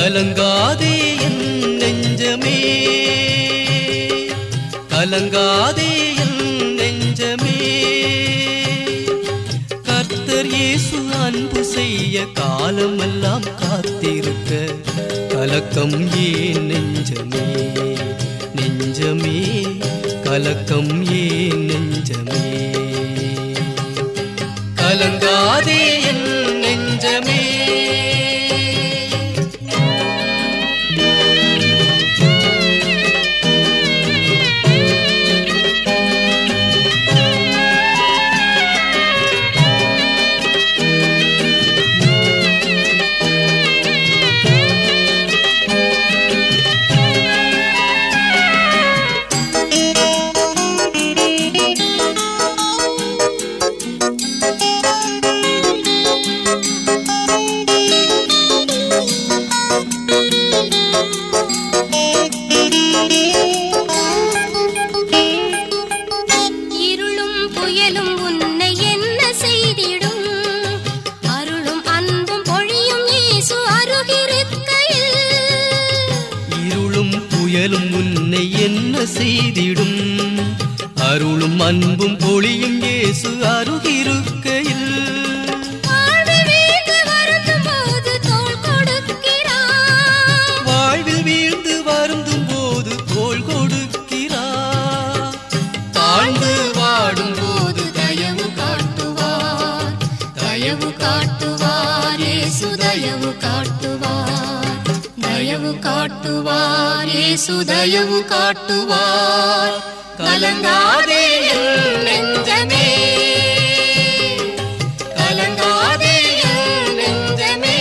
கலங்காதே என் நெஞ்சமே கலங்காதே என் நெஞ்சமே கர்த்தர் இயேசு அன்பு செய்ய காலமெல்லாம் காத்திருக்க கலக்கம் ஏன் நெஞ்சமே நெஞ்சமே கலக்கம் ஏன் நெஞ்சமே கலங்காதே என் நெஞ்சமே இருளும் புயலும் உன்னை என்ன செய்திடும் அருளும் அன்பும் பொழியும் இயேசு அருகிருக்கையில் இருளும் புயலும் உன்னை என்ன செய்திடும் அருளும் அன்பும் பொழியும் இயேசு அருகிருக்கையில் வாழ்வில் வீழ்ந்து வருந்தும் போது தோள் கொடுக்கிறார் வாழ்வில் வீழ்ந்து வருந்தும் போது தோள் கொடுக்கிறார் தாழ்ந்து வாடும் போது தயவு காட்டுவார் தயவு காட்டுவார் இயேசு தயவு காட்டுவார் தயவு காட்டுவார் இயேசு தயவு காட்டுவார் கலங்காதே என் நெஞ்சமே கலங்காதே என் நெஞ்சமே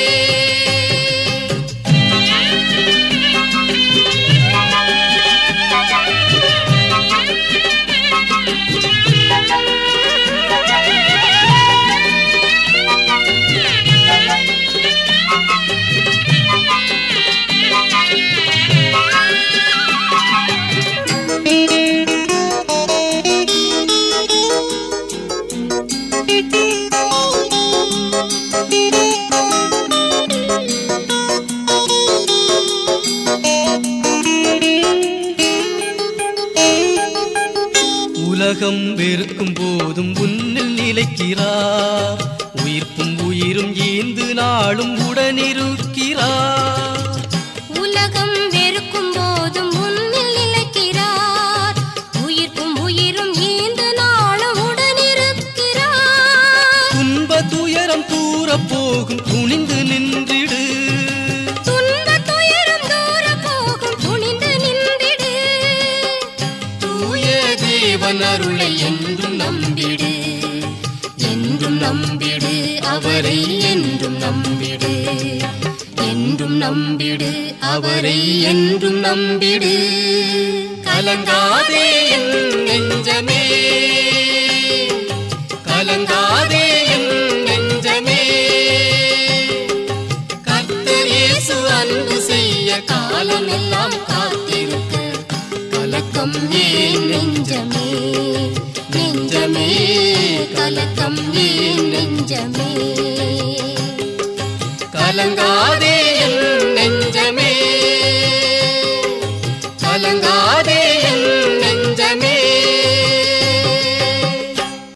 உலகம் வெறுக்கும் போதும் உன்னில் நிலைக்கிறார் உயிர்ப்பும் உயிரும் ஈந்து நாளும் உடனிருக்கிறார் உலகம் வெறுக்கும் போதும் முன்னில் நிலைக்கிறார் உயிர்ப்பும் உயிரும் ஈந்த நாளும் உடனிருக்கிறார் துன்ப துயரம் தூர போகும் துணிந்து நின்றிடு துன்ப துயரம் தூர போகும் துணிந்து நின்றிடு தூய தேவன் அருளை என்றும் நம்பிடு என்றும் நம்பிடு அவரை என்றும் நம்பிடு என்றும் நம்பிடு அவரை என்றும் நம்பிடு கலங்காதே என் நெஞ்சமே கலங்காதே என் நெஞ்சமே கர்த்தர் இயேசு அன்பு செய்ய காலமெல்லாம் காத்திருக்க கலக்கம் ஏன் நெஞ்சமே நெஞ்சமே கலக்கம் ஏன் நெஞ்சமே கலங்காதே